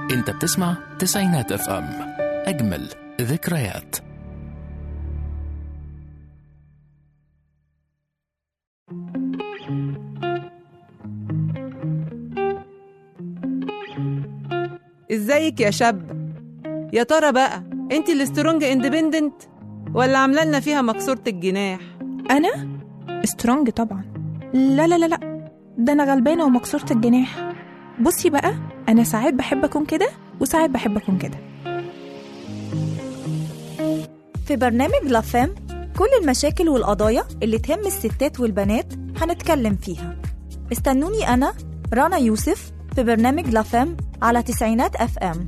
انت بتسمع تسعينات اف ام اجمل ذكريات ازيك يا شاب يا ترى بقى انت السترونج اندبندنت ولا عامله لنا فيها مكسوره الجناح أنا؟ سترونج طبعا لا لا لا لا ده أنا غلبانة ومكسورة الجناح بصي بقى أنا ساعات بحب أكون كده وساعات بحب أكون كده في برنامج لافام كل المشاكل والقضايا اللي تهم الستات والبنات هنتكلم فيها استنوني أنا رنا يوسف في برنامج لافام على تسعينات أف أم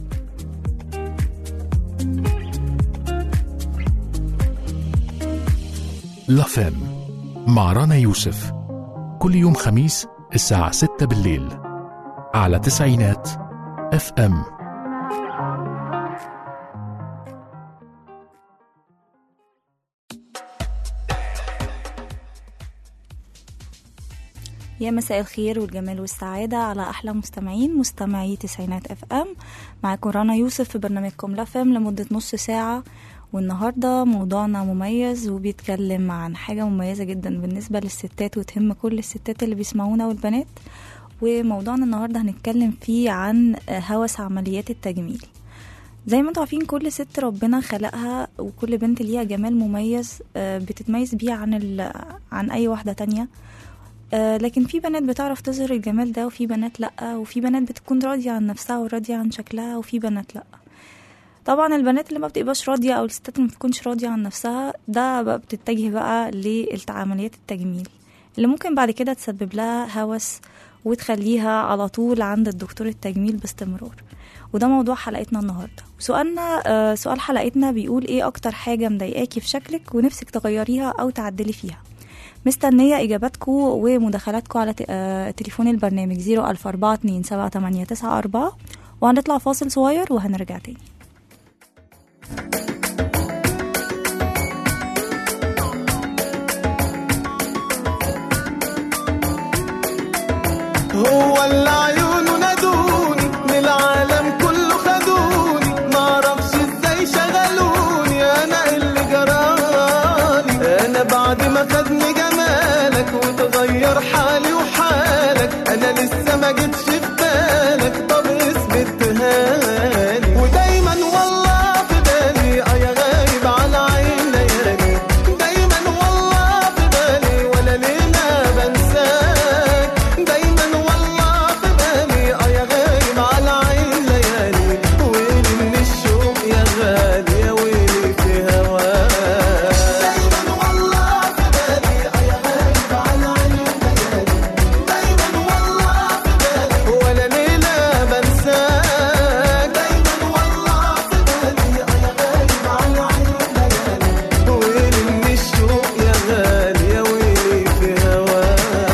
لافام مع رنا يوسف كل يوم خميس الساعة 6 بالليل على تسعينات اف ام يا مساء الخير والجمال والسعادة على أحلى مستمعين مستمعي تسعينات أف أم معاكم رنا يوسف في برنامجكم لافام لمدة نص ساعة والنهاردة موضوعنا مميز وبيتكلم عن حاجة مميزة جدا بالنسبة للستات وتهم كل الستات اللي بيسمعونا والبنات وموضوعنا النهاردة هنتكلم فيه عن هوس عمليات التجميل زي ما انتوا عارفين كل ست ربنا خلقها وكل بنت ليها جمال مميز آه، بتتميز بيه عن ال... عن اي واحدة تانية آه، لكن في بنات بتعرف تظهر الجمال ده وفي بنات لأ وفي بنات بتكون راضية عن نفسها وراضية عن شكلها وفي بنات لأ طبعا البنات اللي ما بتبقاش راضية أو الستات اللي ما بتكونش راضية عن نفسها ده بقى بتتجه بقى لعمليات التجميل اللي ممكن بعد كده تسبب لها هوس وتخليها على طول عند الدكتور التجميل باستمرار وده موضوع حلقتنا النهارده سؤالنا آه سؤال حلقتنا بيقول ايه اكتر حاجه مضايقاكي في شكلك ونفسك تغيريها او تعدلي فيها مستنية إجاباتكم ومداخلاتكم على ت- آه، تليفون البرنامج 004278994 وهنطلع فاصل صغير وهنرجع تاني هو اللي عيونه نادوني من العالم كله خدوني معرفش ازاي شغلوني انا اللي جرالي انا بعد ما خدني جمالك وتغير حالي وحالك انا لسه ما جيتش في بالك طب اثبتها لي ودايما والله في بالي اه يا غايب على عين ليالي دايما والله في بالي ولا ليلة بنساك دايما والله في بالي اه يا غايب على عين ليالي ويلي من الشوق يا غالي يا ويلي في هواك دايما والله في بالي اه يا غايب على عين ليالي دايما والله في بالي ولا ليلة بنساك دايما والله في بالي اه يا غايب على عين ليالي ويلي من الشوق يا غالي يا ويلي في هواك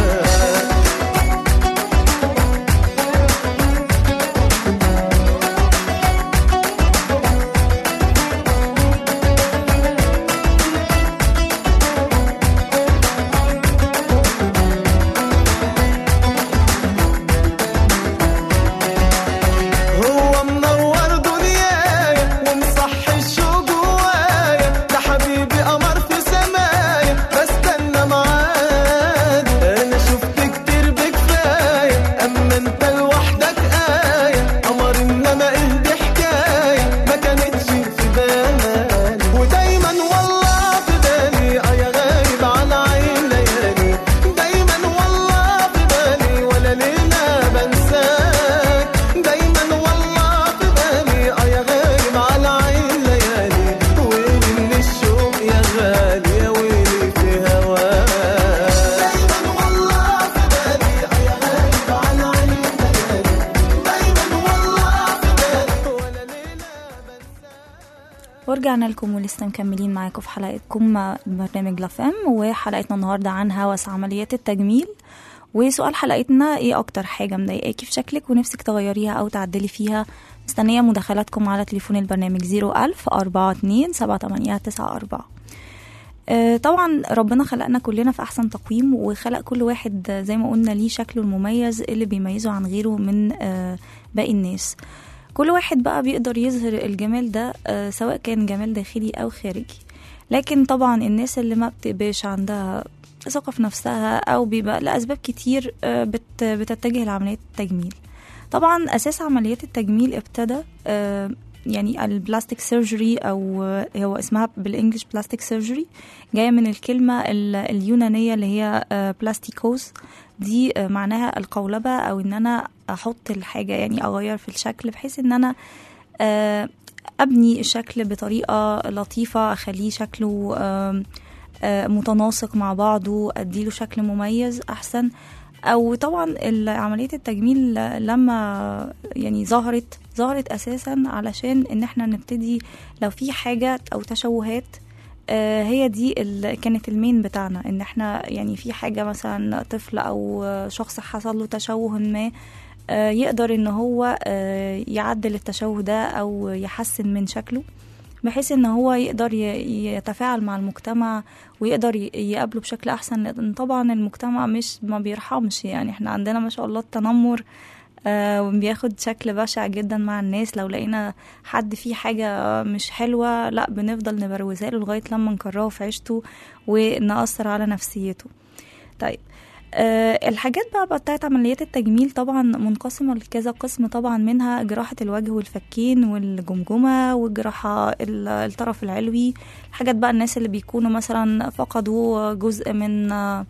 هو منور دنياي ومصحي الشوق جوايا ده حبيبي قمر في سمايا بستنى معاد انا شفت كتير بكفايه اما انت لوحدك آية قمر انما ايه دي حكايه ما كانتش في بالي ودايما والله في بالي اه يا غايب على عين ليالي دايما والله في بالي ولا ليلة بنساك دايما والله في بالي اه يا غايب على عين ليالي ويلي من الشوق يا غالي يا ويلي في هواك دايما والله في بالي اه يا غايب على عين ليالي دايما والله في بالي ولا ليلة بنساك ورجعنا لكم ولسه مكملين معاكم في حلقتكم مع برنامج لافام وحلقتنا النهارده عن هوس عمليات التجميل وسؤال حلقتنا ايه اكتر حاجه مضايقاكي في شكلك ونفسك تغيريها او تعدلي فيها مستنيه مداخلاتكم على تليفون البرنامج 01000 42 7894 آه، طبعا ربنا خلقنا كلنا في احسن تقويم وخلق كل واحد آه، زي ما قلنا ليه شكله المميز اللي بيميزه عن غيره من آه، باقي الناس كل واحد بقى بيقدر يظهر الجمال ده آه، سواء كان جمال داخلي أو خارجي لكن طبعا الناس اللي ما بتبقاش عندها ثقة في نفسها أو بيبقى لأسباب كتير آه، بت- بتتجه لعمليات التجميل طبعا أساس عمليات التجميل ابتدى آه، يعني البلاستيك سيرجري أو آه، هو اسمها بالإنجلش بلاستيك سيرجري جاية من الكلمة ال- اليونانية اللي هي آه، بلاستيكوس دي آه، معناها القولبة أو إن أنا أحط الحاجة يعني أغير في الشكل بحيث إن أنا آه، أبني الشكل بطريقة لطيفة أخليه شكله آم، آه، متناسق مع بعضه أديله شكل مميز أحسن أو طبعا ال- عملية التجميل لما يعني ظهرت ظهرت أساسا علشان إن احنا نبتدي لو في حاجة أو تشوهات آه، هي دي ال- كانت المين بتاعنا ان احنا يعني في حاجة مثلا طفل او آه، شخص حصل له تشوه ما آه، يقدر ان هو آه، يعدل التشوه ده او يحسن من شكله بحيث ان هو يقدر ي- يتفاعل مع المجتمع ويقدر ي- يقابله بشكل احسن لان طبعا المجتمع مش ما بيرحمش يعني احنا عندنا ما شاء الله التنمر آه، وبياخد شكل بشع جدا مع الناس لو لقينا حد فيه حاجة مش حلوة لا بنفضل نبروزها له لغاية لما نكرهه في عيشته ونأثر على نفسيته طيب أه الحاجات بقى بتاعت عمليات التجميل طبعا منقسمة لكذا قسم طبعا منها جراحة الوجه والفكين والجمجمة والجراحة ال- الطرف العلوي حاجات بقى الناس اللي بيكونوا مثلا فقدوا جزء من آه،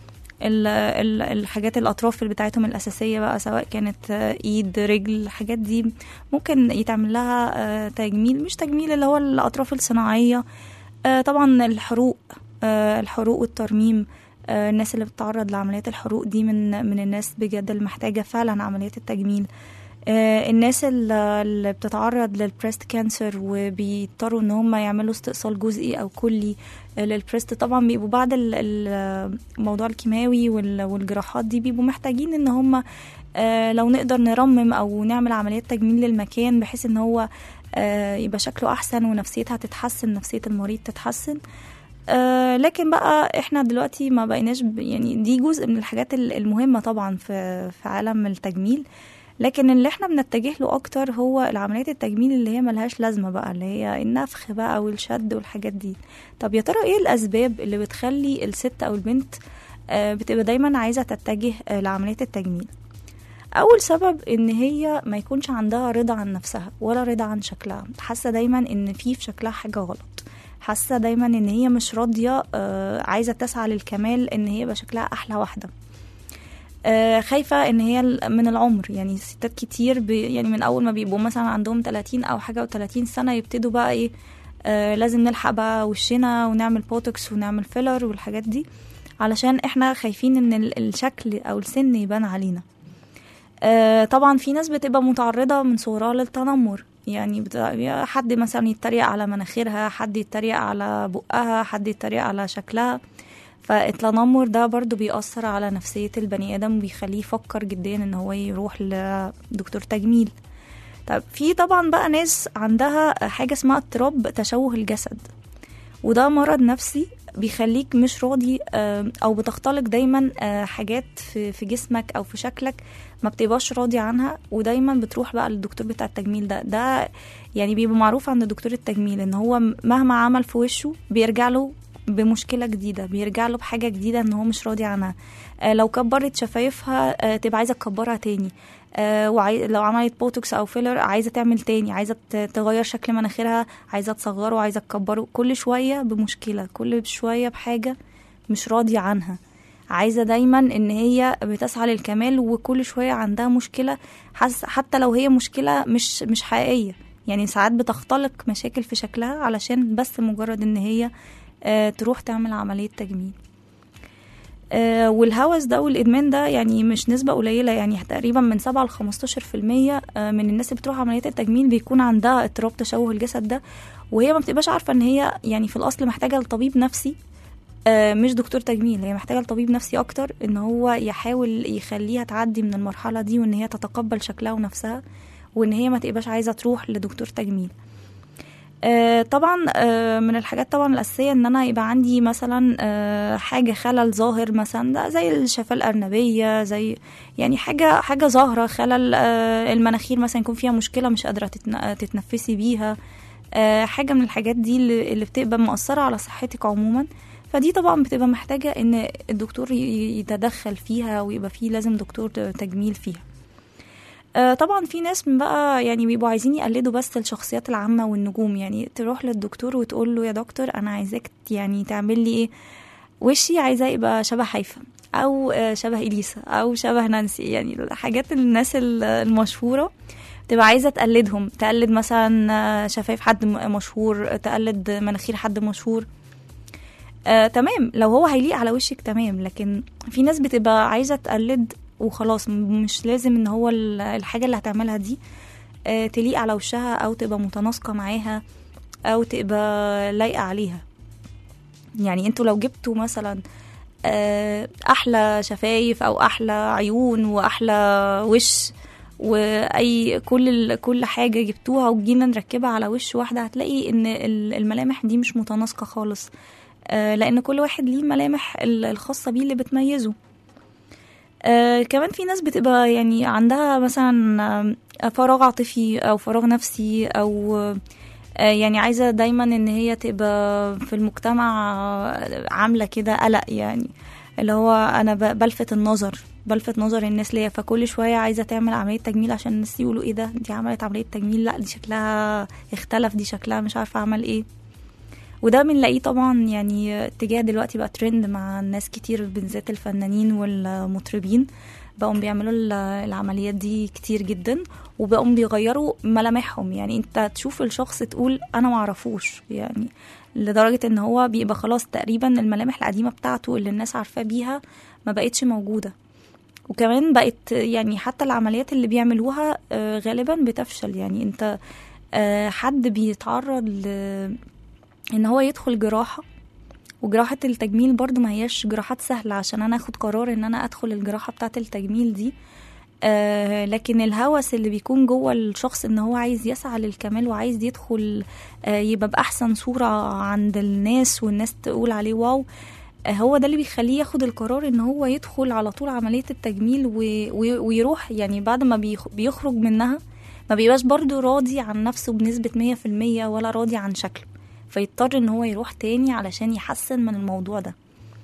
ال- ال- الحاجات الأطراف اللي بتاعتهم الأساسية بقى سواء كانت آه، إيد رجل الحاجات دي ممكن يتعمل لها آه، تجميل مش تجميل اللي هو الأطراف الصناعية آه، طبعا الحروق آه، الحروق والترميم آه، الناس اللي بتتعرض لعمليات الحروق دي من من الناس بجد اللي محتاجة فعلا عمليات التجميل آه، الناس ال- اللي بتتعرض للبريست كانسر وبيضطروا ان هم يعملوا استئصال جزئي او كلي آه، للبريست طبعا بيبقوا بعد ال- ال- الموضوع الكيماوي وال- والجراحات دي بيبقوا محتاجين ان هم آه، لو نقدر نرمم او نعمل عمليات تجميل للمكان بحيث ان هو آه، يبقى شكله احسن ونفسيتها تتحسن نفسية المريض تتحسن آه لكن بقى احنا دلوقتي ما بقيناش ب- يعني دي جزء من الحاجات ال- المهمة طبعا في في عالم التجميل لكن اللي احنا بنتجه له اكتر هو العمليات التجميل اللي هي ملهاش لازمة بقى اللي هي النفخ بقى والشد والحاجات دي طب يا ترى ايه الاسباب اللي بتخلي الست او البنت آه بتبقى دايما عايزة تتجه آه لعمليات التجميل اول سبب ان هي ما يكونش عندها رضا عن نفسها ولا رضا عن شكلها حاسه دايما ان في في شكلها حاجه غلط حاسه دايما ان هي مش راضيه آه، عايزه تسعى للكمال ان هي يبقى شكلها احلى واحده آه، خايفة ان هي ال- من العمر يعني ستات كتير بي يعني من اول ما بيبقوا مثلا عندهم 30 او حاجة و30 سنة يبتدوا بقى ايه آه لازم نلحق بقى وشنا ونعمل بوتوكس ونعمل فيلر والحاجات دي علشان احنا خايفين ان ال- الشكل او السن يبان علينا آه طبعا في ناس بتبقى متعرضة من صغرها للتنمر يعني بت- حد مثلا يتريق على مناخيرها حد يتريق على بقها حد يتريق على شكلها فالتنمر ده برضو بيأثر على نفسية البني آدم وبيخليه يفكر جديا ان هو يروح لدكتور تجميل طب في طبعا بقى ناس عندها حاجة اسمها اضطراب تشوه الجسد وده مرض نفسي بيخليك مش راضي آه، او بتختلق دايما آه، حاجات في في جسمك او في شكلك ما بتبقاش راضي عنها ودايما بتروح بقى للدكتور بتاع التجميل ده ده يعني بيبقى معروف عند دكتور التجميل ان هو مهما عمل في وشه بيرجع له بمشكلة جديدة بيرجع له بحاجة جديدة ان هو مش راضي عنها آه لو كبرت شفايفها آه تبقى عايزة تكبرها تاني آه وعاي... لو عملت بوتوكس او فيلر عايزة تعمل تاني عايزة ت- تغير شكل مناخيرها عايزة تصغره عايزة تكبره كل شوية بمشكلة كل شوية بحاجة مش راضية عنها عايزة دايما ان هي بتسعى للكمال وكل شوية عندها مشكلة حس... حتى لو هي مشكلة مش مش حقيقية يعني ساعات بتختلق مشاكل في شكلها علشان بس مجرد ان هي آه، تروح تعمل عملية تجميل آه، والهوس ده والإدمان ده يعني مش نسبة قليلة يعني تقريبا من 7 ل 15% آه، من الناس اللي بتروح عمليات التجميل بيكون عندها اضطراب تشوه الجسد ده وهي ما بتبقاش عارفة ان هي يعني في الأصل محتاجة لطبيب نفسي آه، مش دكتور تجميل هي محتاجة لطبيب نفسي أكتر ان هو يحاول يخليها تعدي من المرحلة دي وان هي تتقبل شكلها ونفسها وان هي ما تبقاش عايزة تروح لدكتور تجميل آه، طبعا آه، من الحاجات طبعا الأساسية إن أنا يبقى عندي مثلا آه، حاجة خلل ظاهر مثلا ده زي الشفاه الأرنبية زي يعني حاجة حاجة ظاهرة خلل آه، المناخير مثلا يكون فيها مشكلة مش قادرة تتن- تتنفسي بيها آه، حاجة من الحاجات دي اللي اللي بتبقى مؤثرة على صحتك عموما فدي طبعا بتبقى محتاجة إن الدكتور ي- يتدخل فيها ويبقى فيه لازم دكتور تجميل فيها آه، طبعا في ناس من بقى يعني بيبقوا عايزين يقلدوا بس الشخصيات العامة والنجوم يعني تروح للدكتور وتقول له يا دكتور أنا عايزاك يعني تعمل لي إيه وشي عايزاه يبقى شبه هيفا أو آه، شبه إليسا أو شبه نانسي يعني حاجات الناس ال- المشهورة تبقى عايزة تقلدهم تقلد مثلا آه، شفايف حد م- مشهور تقلد مناخير حد مشهور آه، تمام لو هو هيليق على وشك تمام لكن في ناس بتبقى عايزة تقلد وخلاص م- مش لازم ان هو ال- الحاجة اللي هتعملها دي آه، تليق على وشها او تبقى متناسقة معاها او تبقى لايقة عليها يعني انتوا لو جبتوا مثلا آه، احلى شفايف او احلى عيون واحلى وش واي كل ال- كل حاجه جبتوها وجينا نركبها على وش واحده هتلاقي ان ال- الملامح دي مش متناسقه خالص آه، لان كل واحد ليه الملامح ال- الخاصه بيه اللي بتميزه آه كمان في ناس بتبقى يعني عندها مثلا آه، فراغ عاطفي او فراغ نفسي او آه، يعني عايزه دايما ان هي تبقى في المجتمع آه، عامله كده قلق يعني اللي هو انا ب- بلفت النظر بلفت نظر الناس ليا فكل شويه عايزه تعمل عمليه تجميل عشان الناس يقولوا ايه ده دي عملت عمليه تجميل لا دي شكلها اختلف دي شكلها مش عارفه عمل ايه وده بنلاقيه طبعا يعني اتجاه دلوقتي بقى ترند مع ناس كتير بالذات الفنانين والمطربين بقوا بيعملوا ال- العمليات دي كتير جدا وبقوا بيغيروا ملامحهم يعني انت تشوف الشخص تقول انا معرفوش يعني لدرجة ان هو بيبقى خلاص تقريبا الملامح القديمة بتاعته اللي الناس عارفاه بيها ما بقتش موجودة وكمان بقت يعني حتى العمليات اللي بيعملوها آه، غالبا بتفشل يعني انت آه، حد بيتعرض ل ان هو يدخل جراحة وجراحة التجميل برضو ما هياش جراحات سهلة عشان انا اخد قرار ان انا ادخل الجراحة بتاعة التجميل دي آه لكن الهوس اللي بيكون جوه الشخص ان هو عايز يسعى للكمال وعايز يدخل آه يبقى بأحسن صورة عند الناس والناس تقول عليه واو آه هو ده اللي بيخليه ياخد القرار ان هو يدخل على طول عملية التجميل و... و... ويروح يعني بعد ما بيخ... بيخرج منها ما بيبقاش برضو راضي عن نفسه بنسبة مية في المية ولا راضي عن شكله فيضطر ان هو يروح تاني علشان يحسن من الموضوع ده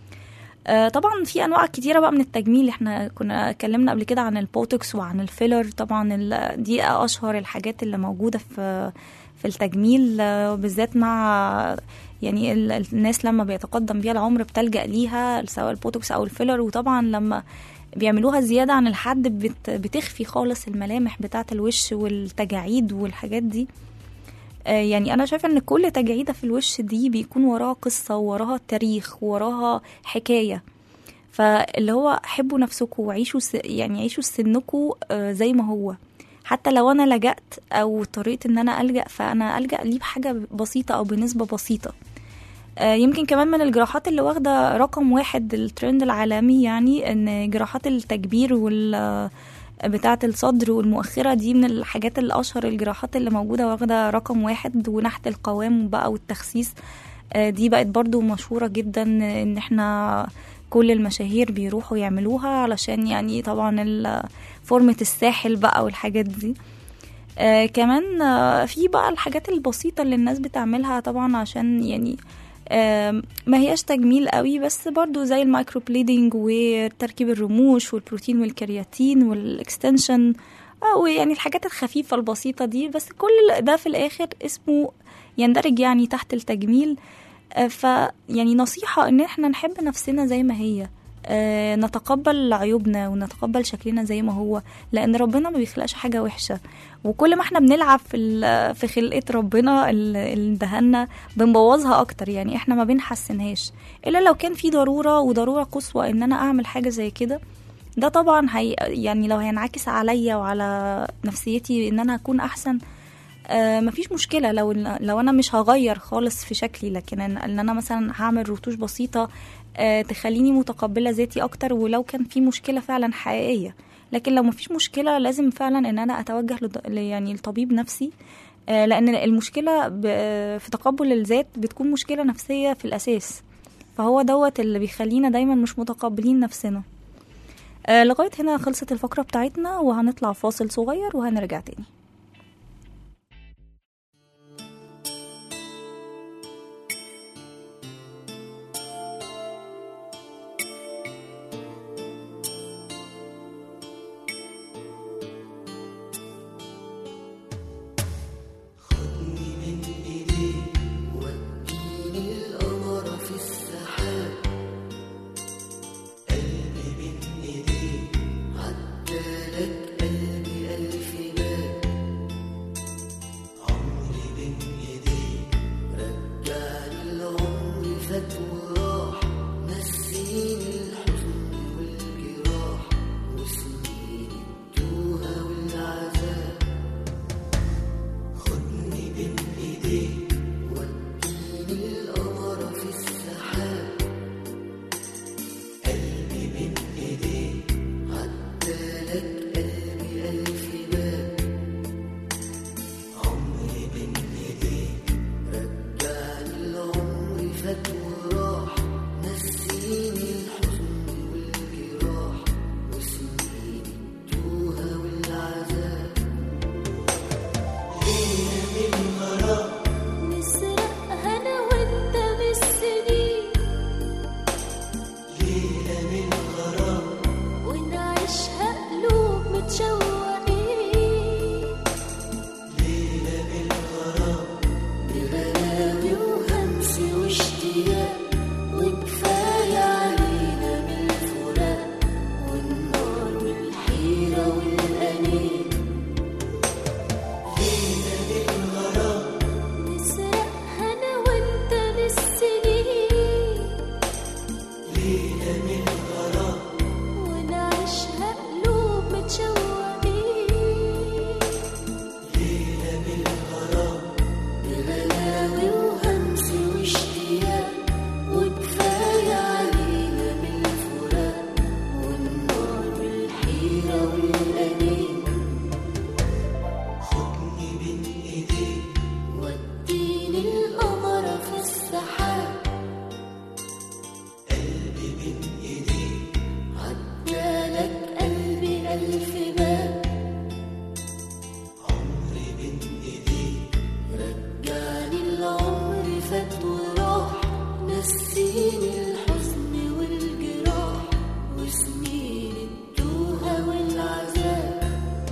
آه طبعا في انواع كتيره بقى من التجميل احنا كنا اتكلمنا قبل كده عن البوتوكس وعن الفيلر طبعا ال- دي اشهر الحاجات اللي موجوده في في التجميل آه، بالذات مع يعني ال- الناس لما بيتقدم بيها العمر بتلجأ ليها سواء البوتوكس او الفيلر وطبعا لما بيعملوها زيادة عن الحد بت بتخفي خالص الملامح بتاعة الوش والتجاعيد والحاجات دي آه، يعني انا شايفه ان كل تجعيده في الوش دي بيكون وراها قصه وراها تاريخ وراها حكايه فاللي هو حبوا نفسكم وعيشوا س... يعني عيشوا سنكم آه، زي ما هو حتى لو انا لجأت او اضطريت ان انا ألجأ فانا ألجأ ليه بحاجه بسيطه او بنسبه بسيطه آه، يمكن كمان من الجراحات اللي واخده رقم واحد الترند العالمي يعني ان جراحات التكبير وال بتاعة الصدر والمؤخرة دي من الحاجات الأشهر الجراحات اللي موجودة واخدة رقم واحد ونحت القوام بقى والتخسيس آه، دي بقت برضو مشهورة جدا ان احنا كل المشاهير بيروحوا يعملوها علشان يعني طبعا ال- فورمة الساحل بقى والحاجات دي آه كمان آه في بقى الحاجات البسيطة اللي الناس بتعملها طبعا عشان يعني آم، ما هياش تجميل قوي بس برضو زي المايكرو بليدنج وتركيب الرموش والبروتين والكرياتين والاكستنشن او يعني الحاجات الخفيفة البسيطة دي بس كل ده في الاخر اسمه يندرج يعني تحت التجميل آه، ف يعني نصيحة ان احنا نحب نفسنا زي ما هي آه، نتقبل عيوبنا ونتقبل شكلنا زي ما هو لان ربنا ما بيخلقش حاجة وحشة وكل ما احنا بنلعب في ال- في خلقة ربنا ال- اللي دهنا بنبوظها اكتر يعني احنا ما بنحسنهاش الا لو كان في ضرورة وضرورة قصوى ان انا اعمل حاجة زي كده ده طبعا هي يعني لو هينعكس عليا وعلى نفسيتي ان انا اكون احسن آه مفيش مشكله لو لو انا مش هغير خالص في شكلي لكن ان ان انا مثلا هعمل رتوش بسيطه آه تخليني متقبله ذاتي اكتر ولو كان في مشكله فعلا حقيقيه لكن لو مفيش مشكله لازم فعلا ان انا اتوجه لض- ل- يعني لطبيب نفسي آه، لان المشكله ب- في تقبل الذات بتكون مشكله نفسيه في الاساس فهو دوت اللي بيخلينا دايما مش متقبلين نفسنا آه، لغايه هنا خلصت الفقره بتاعتنا وهنطلع فاصل صغير وهنرجع تاني نسرق هنا وانت بالسنين ليلة من غرام ونعيشها قلوب متشوقين ليلة من غرام بغلاوي وهمس واشتياق وكفاية علينا من الفراق والنار والحيرة والأنين نسرق هنا وانت بالسنين ليلة من غرام ونعيشها قلوب متشوقين ليلة من غرام بغلاوي وهمس واشتياق وكفاية علينا من الفراق والنار والحيرة والأنين وديني القمر في السحاب قلبي بين ايديك عدالك قلبي ألف باب عمري بين ايديك رجعني العمر فات وراح نسيني الحزن والجراح وسنين التوهة والعذاب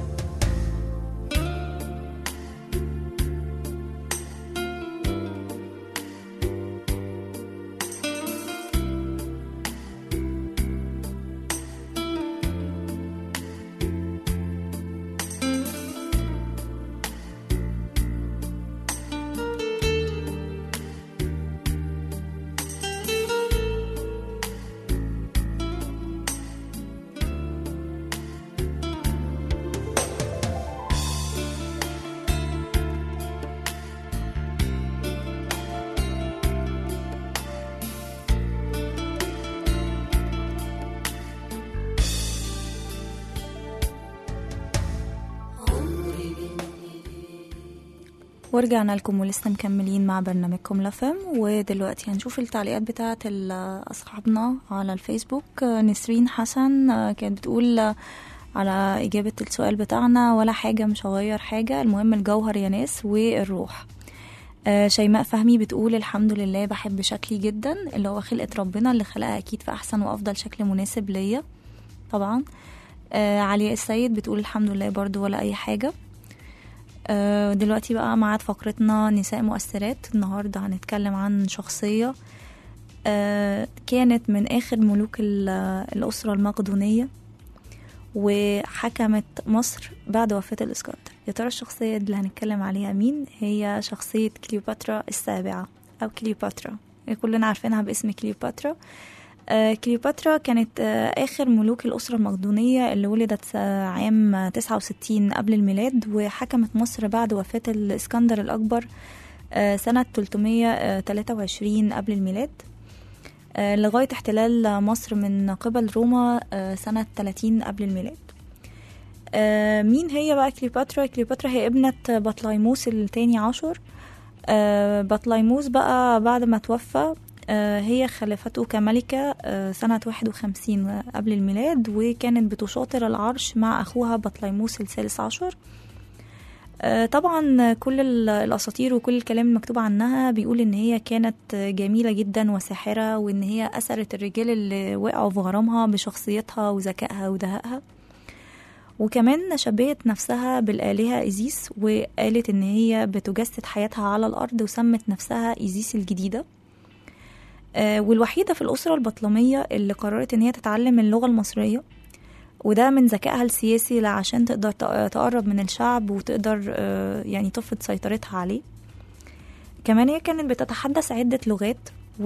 ورجعنا لكم ولسه مكملين مع برنامجكم لفم ودلوقتي هنشوف التعليقات بتاعة ال- أصحابنا على الفيسبوك آه، نسرين حسن آه، كانت بتقول آه، على إجابة السؤال بتاعنا ولا حاجة مش هغير حاجة المهم الجوهر يا ناس والروح آه، شيماء فهمي بتقول الحمد لله بحب شكلي جدا اللي هو خلقة ربنا اللي خلقها أكيد في أحسن وأفضل شكل مناسب ليا طبعا آه، علياء السيد بتقول الحمد لله برضو ولا أي حاجة آه، دلوقتي بقى معاد فقرتنا نساء مؤثرات النهاردة هنتكلم عن شخصية آه، كانت من آخر ملوك ال- الأسرة المقدونية وحكمت مصر بعد وفاة الإسكندر يا ترى الشخصية اللي هنتكلم عليها مين هي شخصية كليوباترا السابعة أو كليوباترا كلنا عارفينها باسم كليوباترا آه، كليوباترا كانت آه، آخر ملوك الأسرة المقدونية اللي ولدت آه، عام 69 قبل الميلاد وحكمت مصر بعد وفاة الإسكندر الأكبر آه، سنة 323 قبل الميلاد آه، لغاية احتلال مصر من قبل روما آه، سنة 30 قبل الميلاد آه مين هي بقى كليوباترا كليوباترا هي ابنة بطليموس الثاني عشر آه بطليموس بقى بعد ما توفى آه هي خلفته كملكة آه سنة 51 قبل الميلاد وكانت بتشاطر العرش مع أخوها بطليموس الثالث عشر آه، طبعا كل ال- الاساطير وكل الكلام المكتوب عنها بيقول ان هي كانت جميله جدا وساحره وان هي اثرت الرجال اللي وقعوا في غرامها بشخصيتها وذكائها ودهائها وكمان شبهت نفسها بالآلهة إيزيس وقالت إن هي بتجسد حياتها على الأرض وسمت نفسها إيزيس الجديدة آه، والوحيدة في الأسرة البطلمية اللي قررت إن هي تتعلم اللغة المصرية وده من ذكائها السياسي عشان تقدر تق- تقرب من الشعب وتقدر آه، يعني تفرض سيطرتها عليه كمان هي كانت بتتحدث عدة لغات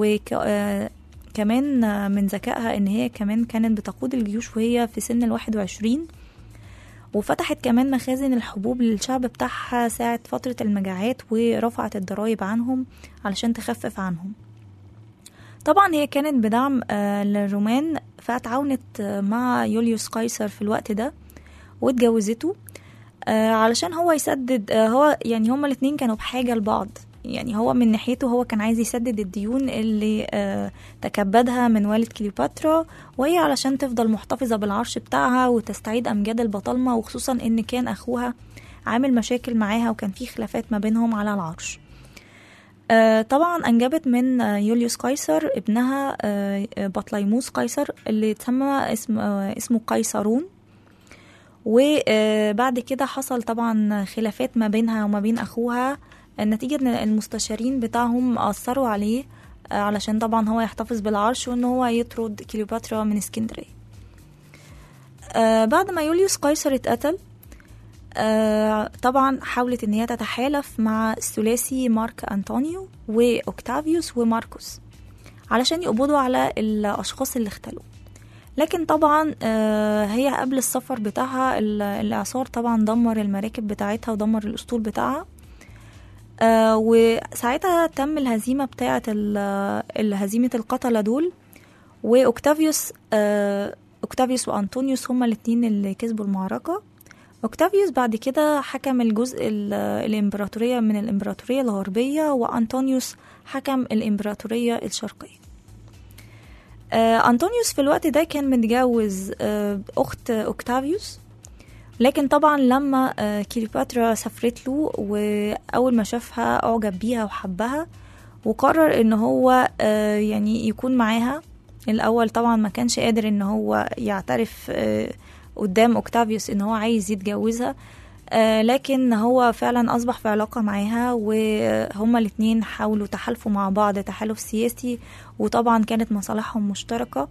وكمان من ذكائها ان هي كمان كانت بتقود الجيوش وهي في سن الواحد وعشرين وفتحت كمان مخازن الحبوب للشعب بتاعها ساعة فترة المجاعات ورفعت الضرايب عنهم علشان تخفف عنهم طبعا هي كانت بدعم آه، للرومان فتعاونت آه، مع يوليوس قيصر في الوقت ده واتجوزته آه، علشان هو يسدد آه، هو يعني هما الاتنين كانوا بحاجة لبعض يعني هو من ناحيته هو كان عايز يسدد الديون اللي آه، تكبدها من والد كليوباترا وهي علشان تفضل محتفظة بالعرش بتاعها وتستعيد أمجاد البطالمة وخصوصا إن كان أخوها عامل مشاكل معاها وكان في خلافات ما بينهم على العرش آه، طبعا أنجبت من آه، يوليوس قيصر ابنها آه، آه، بطليموس قيصر اللي اتسمى اسم آه، اسمه قيصرون وبعد كده حصل طبعا خلافات ما بينها وما بين أخوها نتيجة ان المستشارين بتاعهم أثروا عليه آه، علشان طبعا هو يحتفظ بالعرش وان هو يطرد كليوباترا من اسكندرية آه، بعد ما يوليوس قيصر اتقتل آه، طبعا حاولت ان هي تتحالف مع الثلاثي مارك انطونيو واوكتافيوس وماركوس علشان يقبضوا على الاشخاص اللي اختلوا لكن طبعا آه، هي قبل السفر بتاعها ال- الاعصار طبعا دمر المراكب بتاعتها ودمر الاسطول بتاعها آه، وساعتها تم الهزيمة بتاعة ال- هزيمة القتلة دول واوكتافيوس آه، اوكتافيوس وانطونيوس هما الاتنين اللي كسبوا المعركة اوكتافيوس بعد كده حكم الجزء ال- الامبراطورية من الامبراطورية الغربية وانطونيوس حكم الامبراطورية الشرقية آه، أنطونيوس في الوقت ده كان متجوز آه، أخت أوكتافيوس لكن طبعا لما آه، كليوباترا سافرت له وأول ما شافها أعجب بيها وحبها وقرر إن هو آه، يعني يكون معاها الأول طبعا ما كانش قادر إن هو يعترف آه، قدام أوكتافيوس إن هو عايز يتجوزها آه، لكن هو فعلا أصبح في علاقة معاها وهما الاتنين حاولوا تحالفوا مع بعض تحالف سياسي وطبعا كانت مصالحهم مشتركة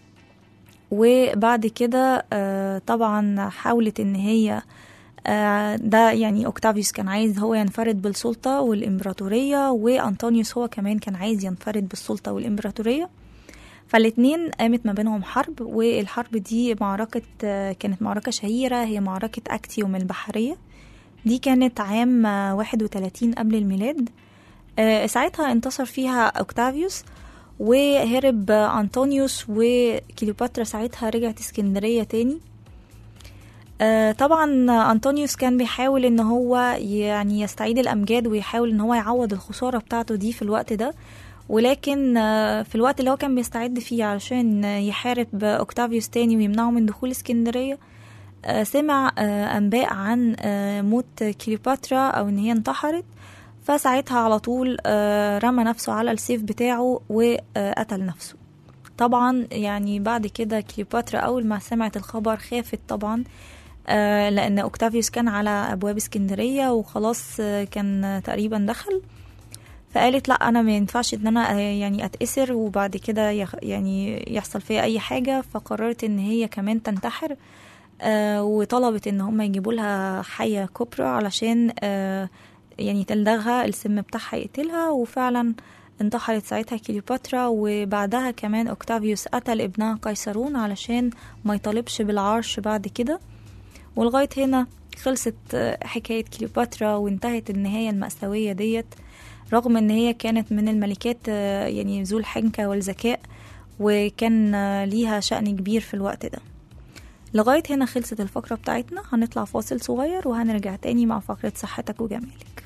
وبعد كده آه، طبعا حاولت ان هي آه، ده يعني اوكتافيوس كان عايز هو ينفرد بالسلطة والإمبراطورية وأنطونيوس هو كمان كان عايز ينفرد بالسلطة والإمبراطورية فالاتنين قامت ما بينهم حرب والحرب دي معركة آه، كانت معركة شهيرة هي معركة أكتيوم البحرية دي كانت عام آه، 31 قبل الميلاد آه، ساعتها انتصر فيها أوكتافيوس وهرب آه، أنطونيوس وكليوباترا ساعتها رجعت اسكندرية تاني آه، طبعا أنطونيوس كان بيحاول ان هو يعني يستعيد الأمجاد ويحاول ان هو يعوض الخسارة بتاعته دي في الوقت ده ولكن آه، في الوقت اللي هو كان بيستعد فيه علشان يحارب أوكتافيوس تاني ويمنعه من دخول اسكندرية آه، سمع آه، أنباء عن آه، موت كليوباترا أو إن هي انتحرت فساعتها على طول آه، رمى نفسه على السيف بتاعه وقتل نفسه طبعا يعني بعد كده كليوباترا أول ما سمعت الخبر خافت طبعا آه، لأن أوكتافيوس كان على أبواب اسكندرية وخلاص آه، كان تقريبا دخل فقالت لا انا ما ينفعش ان انا آه، يعني اتأسر وبعد كده يخ يعني يحصل فيا اي حاجه فقررت ان هي كمان تنتحر آه وطلبت ان هم يجيبوا لها حيه كبرى علشان آه يعني تلدغها السم بتاعها يقتلها وفعلا انتحرت ساعتها كليوباترا وبعدها كمان اوكتافيوس قتل ابنها قيصرون علشان ما يطالبش بالعرش بعد كده ولغايه هنا خلصت آه، حكايه كليوباترا وانتهت النهايه المأساويه ديت رغم ان هي كانت من الملكات آه، يعني ذو الحنكة والذكاء وكان آه، ليها شأن كبير في الوقت ده لغاية هنا خلصت الفقرة بتاعتنا هنطلع فاصل صغير وهنرجع تاني مع فقرة صحتك وجمالك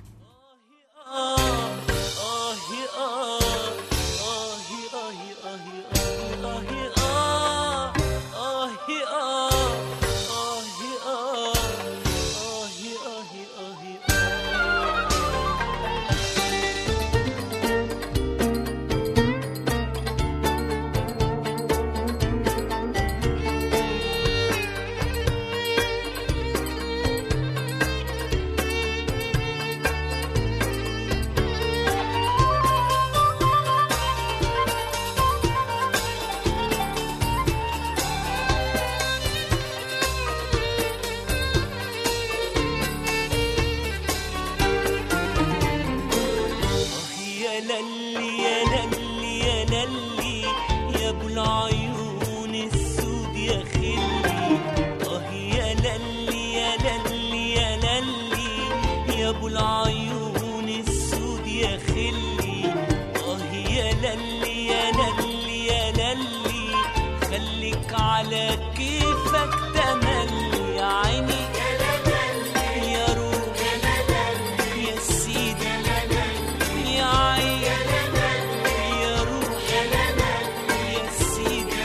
يا للي يا للي يا للي يا ابو العيون السود يا خلي اه يا للي يا للي يا للي يا ابو العيون السود يا خلي اه يا للي يا للي يا للي خليك على كيفك تملي يا عيني يا روح يا سيدي يا عين يا روح يا سيدي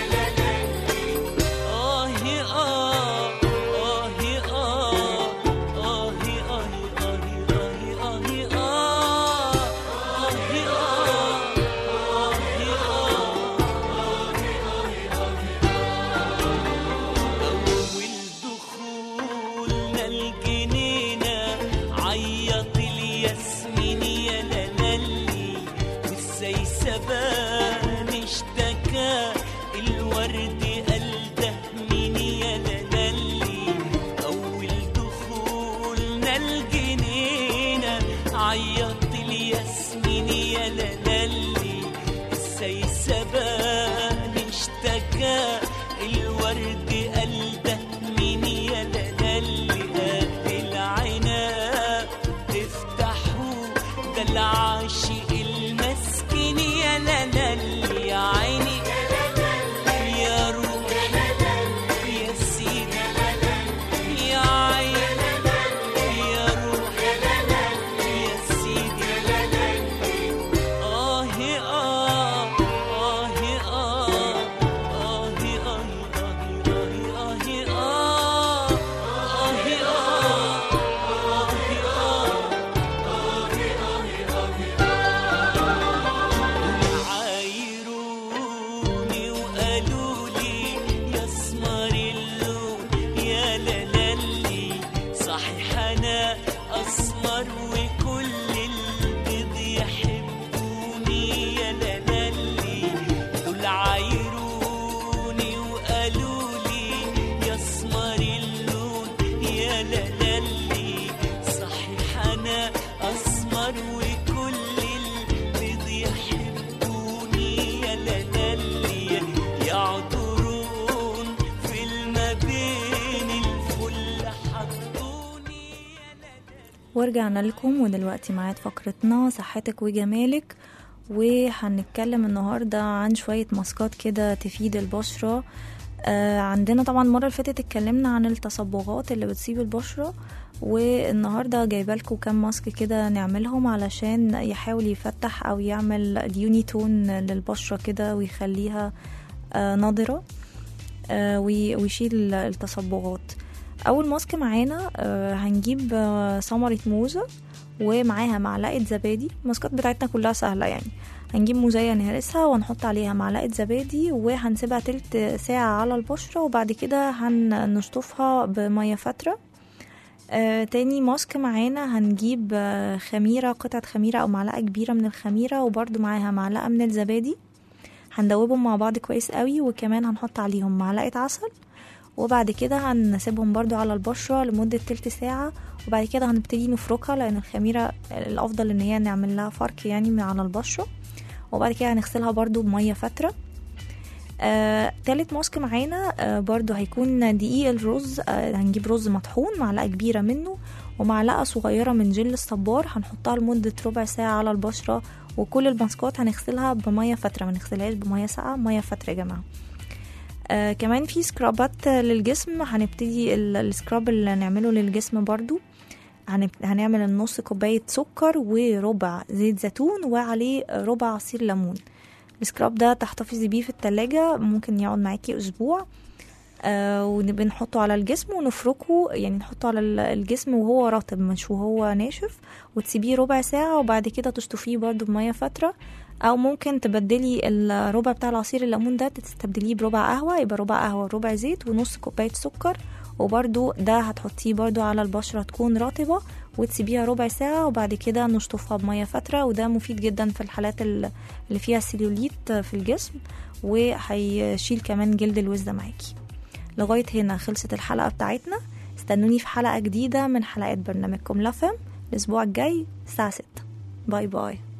آه آه آه آه آه آه آه آه آه أول دخولنا الجنينة عيط الياسمين يا لالي والسيسبان اشتكى الورد قال ده مين يا لالي أول دخولنا الجنينة عيط الياسمين يا لالي السيسبان اشتكى الورد قال ده مين يا لالي قد العناب افتحوا ده العاشق المسكين يا لالي يا عيني يا روح يا سيدي يا عين يا روح يا سيدي آه آه آه آه آه آه آه آه عايروني وقالوا لي يا اسمر اللون يا لالي صحيح انا اسمر وكل البيض يحبوني يا لالي دول عايروني وقالوا لي يا اسمر اللون يا لالي صحيح انا اسمر وكل البيض يحبوني يا لالي يعطرون في الما بين الفل حطوني يا لالي ورجعنا لكم ودلوقتي معاد فقرتنا صحتك وجمالك وهنتكلم النهاردة عن شوية ماسكات كده تفيد البشرة آه عندنا طبعا المرة اللي فاتت اتكلمنا عن التصبغات اللي بتصيب البشرة والنهاردة جايبة لكم كام ماسك كده نعملهم علشان يحاول يفتح أو يعمل اليونيتون للبشرة كده ويخليها آه نضرة آه وي- ويشيل التصبغات اول ماسك معانا آه، هنجيب آه، ثمرة موزة ومعاها معلقة زبادي الماسكات بتاعتنا كلها سهلة يعني هنجيب موزية نهرسها ونحط عليها معلقة زبادي وهنسيبها تلت ساعة على البشرة وبعد كده هنشطفها بمية فترة آه تاني ماسك معانا هنجيب آه خميرة قطعة خميرة أو معلقة كبيرة من الخميرة وبرضو معاها معلقة من الزبادي هندوبهم مع بعض كويس قوي وكمان هنحط عليهم معلقة عسل وبعد كده هنسيبهم برضو على البشرة لمدة تلت ساعة وبعد كده هنبتدي نفركها لأن الخميرة الأفضل إن هي نعمل لها فرك يعني من على البشرة وبعد كده هنغسلها برضو بمية فترة آه، تالت ماسك معانا آه، برضو هيكون دقيق الرز آه، هنجيب رز مطحون معلقة كبيرة منه ومعلقة صغيرة من جل الصبار هنحطها لمدة ربع ساعة على البشرة وكل الماسكات هنغسلها بمية فترة ما نغسلهاش بمية ساقعة مية فترة يا جماعة آه كمان في سكرابات للجسم هنبتدي ال- السكراب اللي هنعمله للجسم برضو هنب- هنعمل النص كوباية سكر وربع زيت زيتون وعليه ربع عصير ليمون السكراب ده تحتفظي بيه في التلاجة ممكن يقعد معاكي أسبوع آه وبنحطه على الجسم ونفركه يعني نحطه على ال- الجسم وهو رطب مش وهو ناشف وتسيبيه ربع ساعة وبعد كده تشطفيه برضو بمية فترة أو ممكن تبدلي الربع بتاع العصير الليمون ده تستبدليه بربع قهوة يبقى ربع قهوة وربع زيت ونص كوباية سكر وبرضو ده هتحطيه برضو على البشرة تكون رطبة وتسيبيها ربع ساعة وبعد كده نشطفها بمية فترة وده مفيد جدا في الحالات ال- اللي فيها سيلوليت في الجسم وهيشيل كمان جلد الوزة معاكي لغاية هنا خلصت الحلقة بتاعتنا استنوني في حلقة جديدة من حلقات برنامجكم لفم الأسبوع الجاي الساعة 6 باي باي